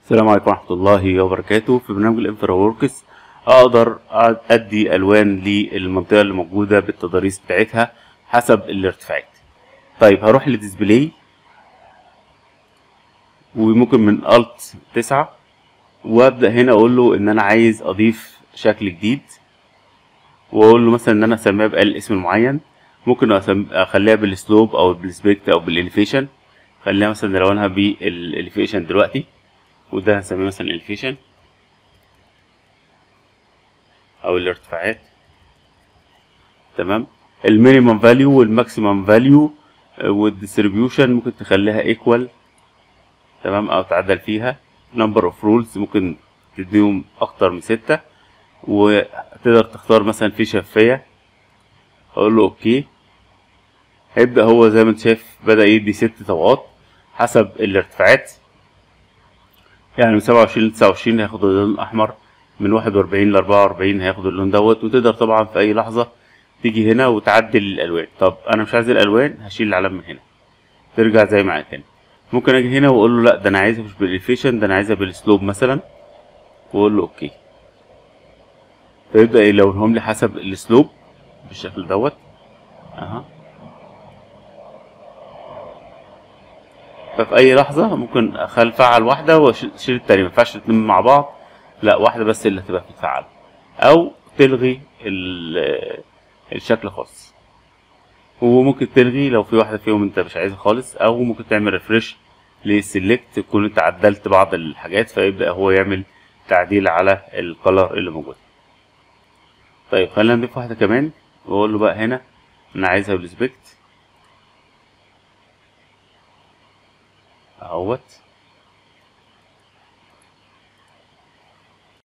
السلام عليكم ورحمة الله وبركاته في برنامج الانفرا وركس اقدر ادي الوان للمنطقة اللي موجودة بالتضاريس بتاعتها حسب الارتفاعات طيب هروح لديسبلاي وممكن من الت تسعة وابدأ هنا اقول له ان انا عايز اضيف شكل جديد واقول له مثلا ان انا اسميها بالاسم المعين ممكن أسم- اخليها بالسلوب او بالسبيكت او بالاليفيشن خليها مثلا نلونها بالاليفيشن دلوقتي وده هنسميه مثلا الفيشن او الارتفاعات تمام المينيمم فاليو والماكسيمم فاليو والديستريبيوشن ممكن تخليها ايكوال تمام او تعدل فيها نمبر اوف رولز ممكن تديهم اكتر من ستة وتقدر تختار مثلا في شفافية اقول له اوكي هيبدأ هو زي ما انت شايف بدأ يدي ست طبقات حسب الارتفاعات يعني من سبعة وعشرين لتسعة وعشرين هياخد اللون الأحمر من واحد وأربعين لأربعة وأربعين هياخد اللون دوت وتقدر طبعا في أي لحظة تيجي هنا وتعدل الألوان طب أنا مش عايز الألوان هشيل العلم من هنا ترجع زي ما كان ممكن أجي هنا وأقول له لأ ده أنا عايزها مش بالإليفيشن ده أنا عايزها بالسلوب مثلا وأقول له أوكي فيبدأ يلونهم لي حسب السلوب بالشكل دوت أها ففي اي لحظه ممكن اخلي افعل واحده واشيل التانية ما ينفعش الاتنين مع بعض لا واحده بس اللي هتبقى بتتفعل او تلغي ال- الشكل خالص وممكن تلغي لو في واحده فيهم انت مش عايزها خالص او ممكن تعمل ريفرش للسلكت تكون انت عدلت بعض الحاجات فيبدا هو يعمل تعديل على الكلر اللي موجود طيب خلينا نضيف واحده كمان واقول له بقى هنا انا عايزها بالسبكت اهوت